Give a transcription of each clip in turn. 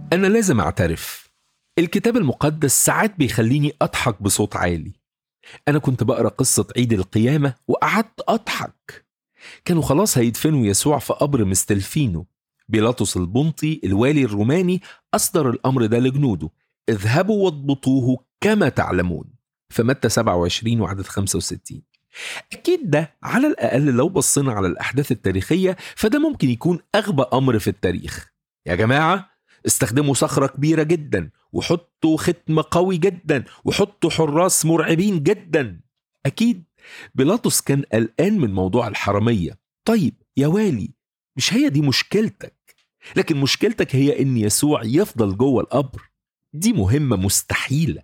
أنا لازم أعترف الكتاب المقدس ساعات بيخليني أضحك بصوت عالي أنا كنت بقرأ قصة عيد القيامة وقعدت أضحك كانوا خلاص هيدفنوا يسوع في قبر مستلفينه بيلاطس البنطي الوالي الروماني أصدر الأمر ده لجنوده اذهبوا واضبطوه كما تعلمون في متى 27 وعدد 65 أكيد ده على الأقل لو بصينا على الأحداث التاريخية فده ممكن يكون أغبى أمر في التاريخ يا جماعة استخدموا صخرة كبيرة جدا وحطوا ختم قوي جدا وحطوا حراس مرعبين جدا أكيد بيلاطس كان قلقان من موضوع الحرامية طيب يا والي مش هي دي مشكلتك لكن مشكلتك هي ان يسوع يفضل جوه القبر دي مهمة مستحيلة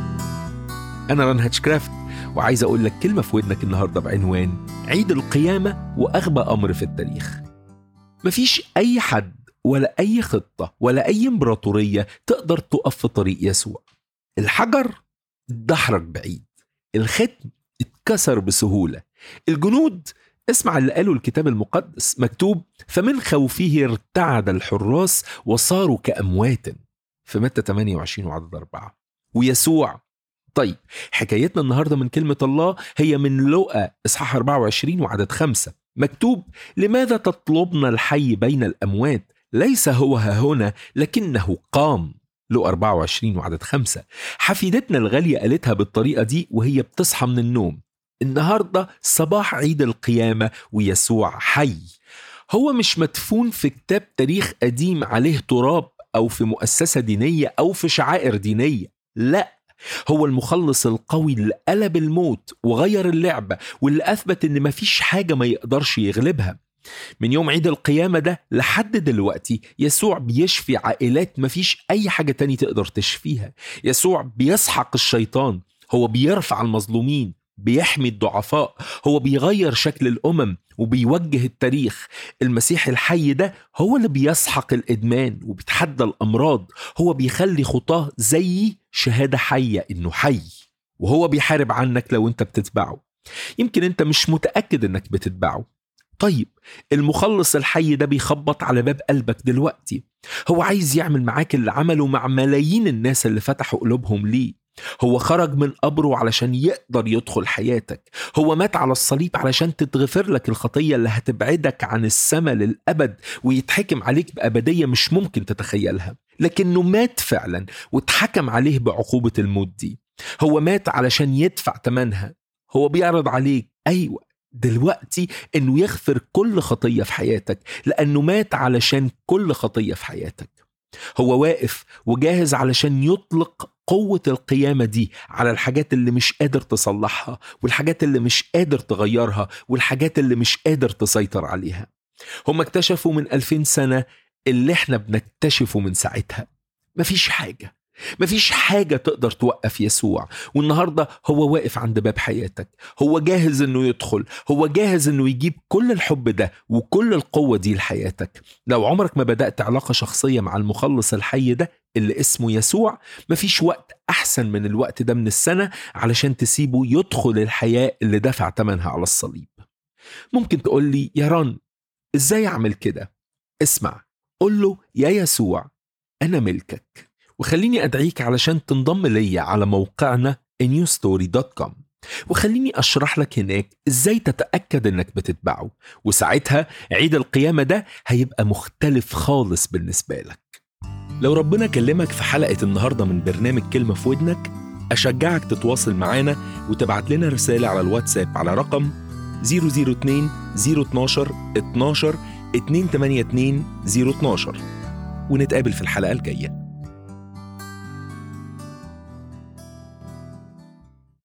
أنا ران هاتشكرافت وعايز أقول لك كلمة في ودنك النهاردة بعنوان عيد القيامة وأغبى أمر في التاريخ مفيش أي حد ولا أي خطة ولا أي إمبراطورية تقدر تقف في طريق يسوع الحجر اتدحرج بعيد الختم اتكسر بسهولة الجنود اسمع اللي قاله الكتاب المقدس مكتوب فمن خوفه ارتعد الحراس وصاروا كأموات في متى 28 وعدد أربعة ويسوع طيب حكايتنا النهاردة من كلمة الله هي من لقى إصحاح 24 وعدد خمسة مكتوب لماذا تطلبن الحي بين الأموات ليس هو ها هنا لكنه قام لو 24 وعدد خمسة حفيدتنا الغالية قالتها بالطريقة دي وهي بتصحى من النوم النهاردة صباح عيد القيامة ويسوع حي هو مش مدفون في كتاب تاريخ قديم عليه تراب أو في مؤسسة دينية أو في شعائر دينية لا هو المخلص القوي اللي قلب الموت وغير اللعبة واللي أثبت إن مفيش حاجة ما يقدرش يغلبها من يوم عيد القيامة ده لحد دلوقتي يسوع بيشفي عائلات مفيش أي حاجة تاني تقدر تشفيها يسوع بيسحق الشيطان هو بيرفع المظلومين بيحمي الضعفاء هو بيغير شكل الأمم وبيوجه التاريخ المسيح الحي ده هو اللي بيسحق الإدمان وبيتحدى الأمراض هو بيخلي خطاه زي شهادة حية إنه حي وهو بيحارب عنك لو أنت بتتبعه يمكن أنت مش متأكد إنك بتتبعه طيب المخلص الحي ده بيخبط على باب قلبك دلوقتي هو عايز يعمل معاك اللي عمله مع ملايين الناس اللي فتحوا قلوبهم ليه هو خرج من قبره علشان يقدر يدخل حياتك هو مات على الصليب علشان تتغفر لك الخطية اللي هتبعدك عن السماء للأبد ويتحكم عليك بأبدية مش ممكن تتخيلها لكنه مات فعلا واتحكم عليه بعقوبة الموت دي هو مات علشان يدفع ثمنها هو بيعرض عليك أيوة دلوقتي انه يغفر كل خطيه في حياتك لانه مات علشان كل خطيه في حياتك هو واقف وجاهز علشان يطلق قوة القيامة دي على الحاجات اللي مش قادر تصلحها والحاجات اللي مش قادر تغيرها والحاجات اللي مش قادر تسيطر عليها هم اكتشفوا من ألفين سنة اللي احنا بنكتشفه من ساعتها مفيش حاجة مفيش حاجة تقدر توقف يسوع والنهاردة هو واقف عند باب حياتك هو جاهز انه يدخل هو جاهز انه يجيب كل الحب ده وكل القوة دي لحياتك لو عمرك ما بدأت علاقة شخصية مع المخلص الحي ده اللي اسمه يسوع مفيش وقت أحسن من الوقت ده من السنة علشان تسيبه يدخل الحياة اللي دفع ثمنها على الصليب ممكن تقول لي يا ران ازاي اعمل كده اسمع قول له يا يسوع انا ملكك وخليني أدعيك علشان تنضم ليا على موقعنا newstory.com وخليني أشرح لك هناك إزاي تتأكد إنك بتتبعه وساعتها عيد القيامة ده هيبقى مختلف خالص بالنسبة لك لو ربنا كلمك في حلقة النهاردة من برنامج كلمة في ودنك أشجعك تتواصل معانا وتبعت لنا رسالة على الواتساب على رقم 002 012 12 282 012 ونتقابل في الحلقة الجاية